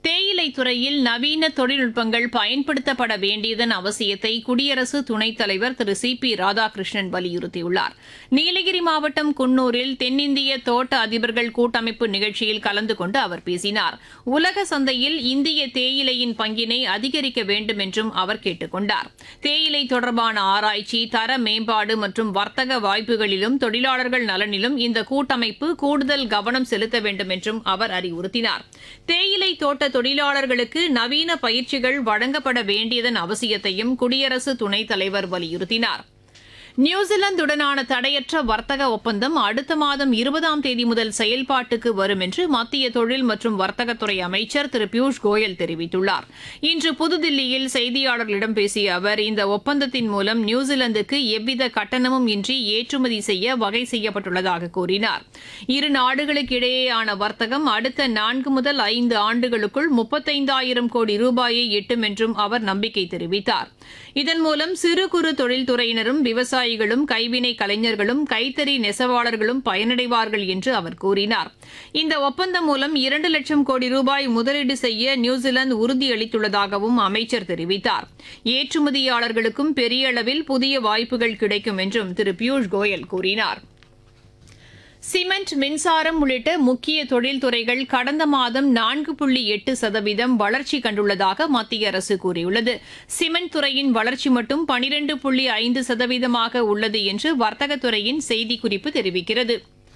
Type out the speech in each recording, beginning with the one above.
தேயிலை துறையில் நவீன தொழில்நுட்பங்கள் பயன்படுத்தப்பட வேண்டியதன் அவசியத்தை குடியரசு துணைத் தலைவர் திரு சி பி ராதாகிருஷ்ணன் வலியுறுத்தியுள்ளார் நீலகிரி மாவட்டம் குன்னூரில் தென்னிந்திய தோட்ட அதிபர்கள் கூட்டமைப்பு நிகழ்ச்சியில் கலந்து கொண்டு அவர் பேசினார் உலக சந்தையில் இந்திய தேயிலையின் பங்கினை அதிகரிக்க வேண்டும் என்றும் அவர் கேட்டுக் கொண்டார் தேயிலை தொடர்பான ஆராய்ச்சி தர மேம்பாடு மற்றும் வர்த்தக வாய்ப்புகளிலும் தொழிலாளர்கள் நலனிலும் இந்த கூட்டமைப்பு கூடுதல் கவனம் செலுத்த வேண்டும் என்றும் அவர் அறிவுறுத்தினார் தேயிலை தோட்ட தொழிலாளர்களுக்கு நவீன பயிற்சிகள் வழங்கப்பட வேண்டியதன் அவசியத்தையும் குடியரசு துணைத் தலைவர் வலியுறுத்தினார் நியூசிலாந்துடனான தடையற்ற வர்த்தக ஒப்பந்தம் அடுத்த மாதம் இருபதாம் தேதி முதல் செயல்பாட்டுக்கு வரும் என்று மத்திய தொழில் மற்றும் வர்த்தகத்துறை அமைச்சர் திரு பியூஷ் கோயல் தெரிவித்துள்ளார் இன்று புதுதில்லியில் செய்தியாளர்களிடம் பேசிய அவர் இந்த ஒப்பந்தத்தின் மூலம் நியூசிலாந்துக்கு எவ்வித கட்டணமும் இன்றி ஏற்றுமதி செய்ய வகை செய்யப்பட்டுள்ளதாக கூறினார் இரு நாடுகளுக்கு இடையேயான வர்த்தகம் அடுத்த நான்கு முதல் ஐந்து ஆண்டுகளுக்குள் முப்பத்தைந்தாயிரம் கோடி ரூபாயை எட்டும் என்றும் அவர் நம்பிக்கை தெரிவித்தார் இதன் மூலம் சிறு குறு தொழில்துறையினரும் விவசாயிகளும் கைவினை கலைஞர்களும் கைத்தறி நெசவாளர்களும் பயனடைவார்கள் என்று அவர் கூறினார் இந்த ஒப்பந்தம் மூலம் இரண்டு லட்சம் கோடி ரூபாய் முதலீடு செய்ய நியூசிலாந்து உறுதியளித்துள்ளதாகவும் அமைச்சர் தெரிவித்தார் ஏற்றுமதியாளர்களுக்கும் பெரிய அளவில் புதிய வாய்ப்புகள் கிடைக்கும் என்றும் திரு பியூஷ் கோயல் கூறினார் சிமெண்ட் மின்சாரம் உள்ளிட்ட முக்கிய தொழில்துறைகள் கடந்த மாதம் நான்கு புள்ளி எட்டு சதவீதம் வளர்ச்சி கண்டுள்ளதாக மத்திய அரசு கூறியுள்ளது சிமெண்ட் துறையின் வளர்ச்சி மட்டும் பனிரண்டு புள்ளி ஐந்து சதவீதமாக உள்ளது என்று வர்த்தகத்துறையின் செய்திக்குறிப்பு தெரிவிக்கிறது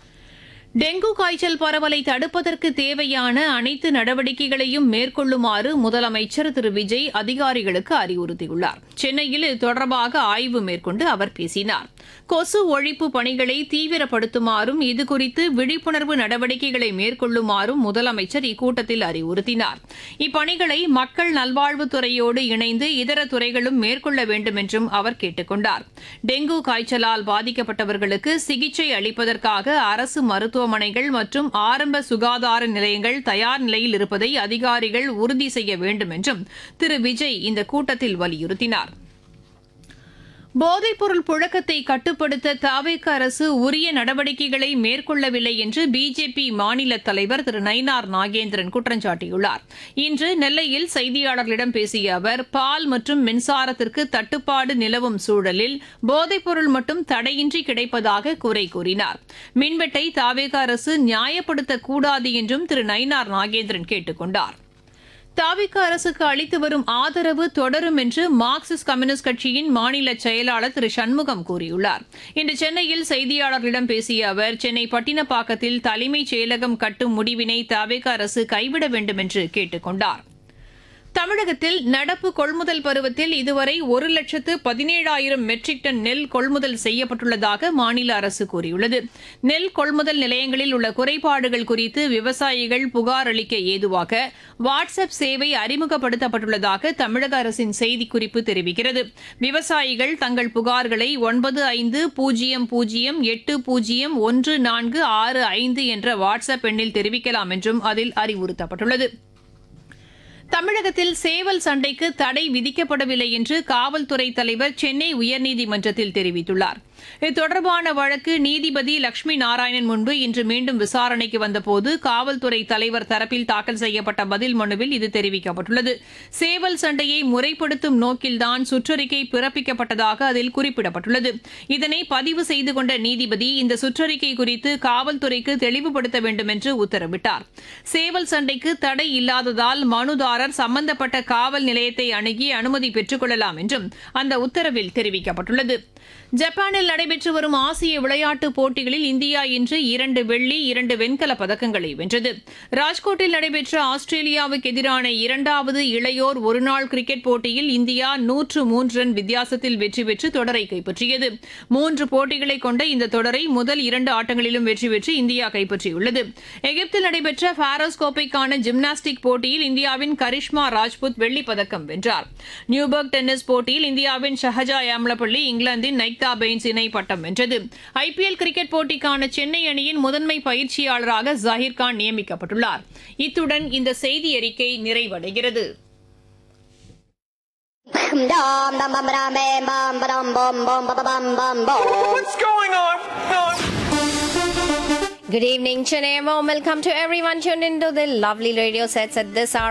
டெங்கு காய்ச்சல் பரவலை தடுப்பதற்கு தேவையான அனைத்து நடவடிக்கைகளையும் மேற்கொள்ளுமாறு முதலமைச்சர் திரு விஜய் அதிகாரிகளுக்கு அறிவுறுத்தியுள்ளார் சென்னையில் இது தொடர்பாக ஆய்வு மேற்கொண்டு அவர் பேசினார் கொசு ஒழிப்பு பணிகளை தீவிரப்படுத்துமாறும் இதுகுறித்து விழிப்புணர்வு நடவடிக்கைகளை மேற்கொள்ளுமாறும் முதலமைச்சர் இக்கூட்டத்தில் அறிவுறுத்தினார் இப்பணிகளை மக்கள் நல்வாழ்வுத்துறையோடு இணைந்து இதர துறைகளும் மேற்கொள்ள வேண்டும் என்றும் அவர் கேட்டுக் கொண்டார் டெங்கு காய்ச்சலால் பாதிக்கப்பட்டவர்களுக்கு சிகிச்சை அளிப்பதற்காக அரசு மருத்துவமனைகள் மற்றும் ஆரம்ப சுகாதார நிலையங்கள் தயார் நிலையில் இருப்பதை அதிகாரிகள் உறுதி செய்ய வேண்டும் என்றும் திரு விஜய் இந்த கூட்டத்தில் வலியுறுத்தினார் போதைப்பொருள் புழக்கத்தை கட்டுப்படுத்த தாவேக அரசு உரிய நடவடிக்கைகளை மேற்கொள்ளவில்லை என்று பிஜேபி மாநில தலைவர் திரு நயினார் நாகேந்திரன் குற்றம் சாட்டியுள்ளார் இன்று நெல்லையில் செய்தியாளர்களிடம் பேசிய அவர் பால் மற்றும் மின்சாரத்திற்கு தட்டுப்பாடு நிலவும் சூழலில் போதைப்பொருள் மட்டும் தடையின்றி கிடைப்பதாக குறை கூறினார் மின்வெட்டை தாவேக அரசு நியாயப்படுத்தக்கூடாது என்றும் திரு நயினார் நாகேந்திரன் கேட்டுக் கொண்டார் தாவிக அரசுக்கு அளித்து வரும் ஆதரவு தொடரும் என்று மார்க்சிஸ்ட் கம்யூனிஸ்ட் கட்சியின் மாநில செயலாளர் திரு சண்முகம் கூறியுள்ளார் இன்று சென்னையில் செய்தியாளர்களிடம் பேசிய அவர் சென்னை பட்டினப்பாக்கத்தில் தலைமைச் செயலகம் கட்டும் முடிவினை தாவிக அரசு கைவிட வேண்டும் என்று கேட்டுக் கொண்டார் தமிழகத்தில் நடப்பு கொள்முதல் பருவத்தில் இதுவரை ஒரு லட்சத்து பதினேழாயிரம் மெட்ரிக் டன் நெல் கொள்முதல் செய்யப்பட்டுள்ளதாக மாநில அரசு கூறியுள்ளது நெல் கொள்முதல் நிலையங்களில் உள்ள குறைபாடுகள் குறித்து விவசாயிகள் புகார் அளிக்க ஏதுவாக வாட்ஸ்அப் சேவை அறிமுகப்படுத்தப்பட்டுள்ளதாக தமிழக அரசின் செய்திக்குறிப்பு தெரிவிக்கிறது விவசாயிகள் தங்கள் புகார்களை ஒன்பது ஐந்து பூஜ்ஜியம் பூஜ்ஜியம் எட்டு பூஜ்ஜியம் ஒன்று நான்கு ஆறு ஐந்து என்ற வாட்ஸ்அப் எண்ணில் தெரிவிக்கலாம் என்றும் அதில் அறிவுறுத்தப்பட்டுள்ளது தமிழகத்தில் சேவல் சண்டைக்கு தடை விதிக்கப்படவில்லை என்று காவல்துறை தலைவர் சென்னை உயர்நீதிமன்றத்தில் தெரிவித்துள்ளார் இது தொடர்பான வழக்கு நீதிபதி லட்சுமி நாராயணன் முன்பு இன்று மீண்டும் விசாரணைக்கு வந்தபோது காவல்துறை தலைவர் தரப்பில் தாக்கல் செய்யப்பட்ட பதில் மனுவில் இது தெரிவிக்கப்பட்டுள்ளது சேவல் சண்டையை முறைப்படுத்தும் நோக்கில்தான் சுற்றறிக்கை பிறப்பிக்கப்பட்டதாக அதில் குறிப்பிடப்பட்டுள்ளது இதனை பதிவு செய்து கொண்ட நீதிபதி இந்த சுற்றறிக்கை குறித்து காவல்துறைக்கு தெளிவுபடுத்த வேண்டும் என்று உத்தரவிட்டார் சேவல் சண்டைக்கு தடை இல்லாததால் மனுதாரர் சம்பந்தப்பட்ட காவல் நிலையத்தை அணுகி அனுமதி பெற்றுக் கொள்ளலாம் என்றும் அந்த உத்தரவில் தெரிவிக்கப்பட்டுள்ளது ஜப்பானில் நடைபெற்று வரும் ஆசிய விளையாட்டுப் போட்டிகளில் இந்தியா இன்று இரண்டு வெள்ளி இரண்டு வெண்கலப் பதக்கங்களை வென்றது ராஜ்கோட்டில் நடைபெற்ற ஆஸ்திரேலியாவுக்கு எதிரான இரண்டாவது இளையோர் ஒருநாள் கிரிக்கெட் போட்டியில் இந்தியா நூற்று மூன்று ரன் வித்தியாசத்தில் வெற்றி பெற்று தொடரை கைப்பற்றியது மூன்று போட்டிகளை கொண்ட இந்த தொடரை முதல் இரண்டு ஆட்டங்களிலும் வெற்றி பெற்று இந்தியா கைப்பற்றியுள்ளது எகிப்தில் நடைபெற்ற பாரோஸ் கோப்பைக்கான ஜிம்னாஸ்டிக் போட்டியில் இந்தியாவின் கரிஷ்மா ராஜ்புத் வெள்ளிப் பதக்கம் வென்றார் நியூபர்க் டென்னிஸ் போட்டியில் இந்தியாவின் ஷஹஜா யாம்லப்பள்ளி இங்கிலாந்தின் நைக்தா பெயின்ஸ் இணை பட்டம் வென்றது ஐபிஎல் கிரிக்கெட் போட்டிக்கான சென்னை அணியின் முதன்மை பயிற்சியாளராக ஜாகிர் கான் நியமிக்கப்பட்டுள்ளார் இத்துடன் இந்த செய்தி அறிக்கை நிறைவடைகிறது Dum dum bum dum bam bum ba-dum bum bum ba bum bum bum. What's going on? Good evening, Chennai. Warm welcome to everyone tuned into the lovely radio sets at this hour